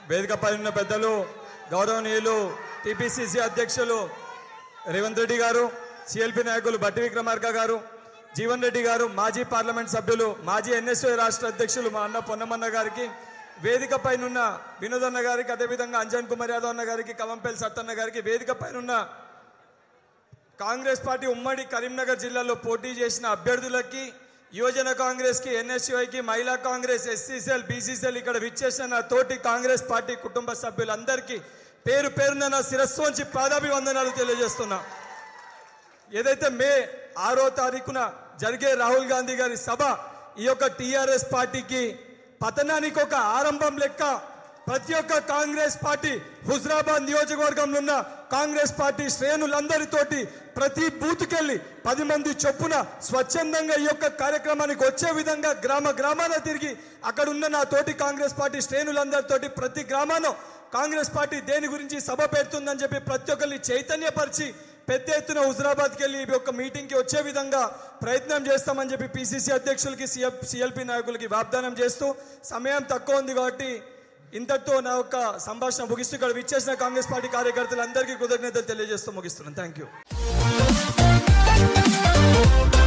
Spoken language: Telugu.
వేదికపై ఉన్న పెద్దలు గౌరవనీయులు టిపిసిసి అధ్యక్షులు రేవంత్ రెడ్డి గారు సిఎల్పి నాయకులు బట్టి విక్రమార్క గారు జీవన్ రెడ్డి గారు మాజీ పార్లమెంట్ సభ్యులు మాజీ ఎన్ఎస్ఓ రాష్ట్ర అధ్యక్షులు మా అన్న పొన్నమన్న గారికి వేదిక పైనున్న వినోద్ అన్న గారికి అదేవిధంగా అంజన్ కుమార్ యాదవ్ అన్న గారికి కవంపల్లి సత్తన్న గారికి వేదిక పైనున్న కాంగ్రెస్ పార్టీ ఉమ్మడి కరీంనగర్ జిల్లాలో పోటీ చేసిన అభ్యర్థులకి యువజన కాంగ్రెస్ కి ఎన్ఎస్యుఐకి మహిళా కాంగ్రెస్ ఎస్సీసీఎల్ బీసీసీఎల్ ఇక్కడ విచ్చేసిన నా తోటి కాంగ్రెస్ పార్టీ కుటుంబ సభ్యులందరికీ పేరు పేరున నా శిరస్సు వంచి పాదాభివందనాలు తెలియజేస్తున్నా ఏదైతే మే ఆరో తారీఖున జరిగే రాహుల్ గాంధీ గారి సభ ఈ యొక్క టిఆర్ఎస్ పార్టీకి పతనానికి ఒక ఆరంభం లెక్క ప్రతి ఒక్క కాంగ్రెస్ పార్టీ హుజరాబాద్ నియోజకవర్గంలో ఉన్న కాంగ్రెస్ పార్టీ శ్రేణులందరితోటి ప్రతి బూత్కెళ్ళి పది మంది చొప్పున స్వచ్ఛందంగా ఈ యొక్క కార్యక్రమానికి వచ్చే విధంగా గ్రామ గ్రామాన తిరిగి అక్కడ ఉన్న నా తోటి కాంగ్రెస్ పార్టీ శ్రేణులందరితోటి ప్రతి గ్రామాన కాంగ్రెస్ పార్టీ దేని గురించి సభ పెడుతుందని చెప్పి ప్రతి ఒక్కరిని చైతన్యపరిచి పెద్ద ఎత్తున హుజరాబాద్కి వెళ్ళి ఈ యొక్క మీటింగ్కి వచ్చే విధంగా ప్రయత్నం చేస్తామని చెప్పి పిసిసి అధ్యక్షులకి సిఎఫ్ సిఎల్పి నాయకులకి వాగ్దానం చేస్తూ సమయం తక్కువ ఉంది కాబట్టి ఇంతటితో నా యొక్క సంభాషణ ముగిస్తూ ఇక్కడ విచ్చేసిన కాంగ్రెస్ పార్టీ కార్యకర్తలందరికీ కృతజ్ఞతలు తెలియజేస్తూ ముగిస్తున్నాను థ్యాంక్ యూ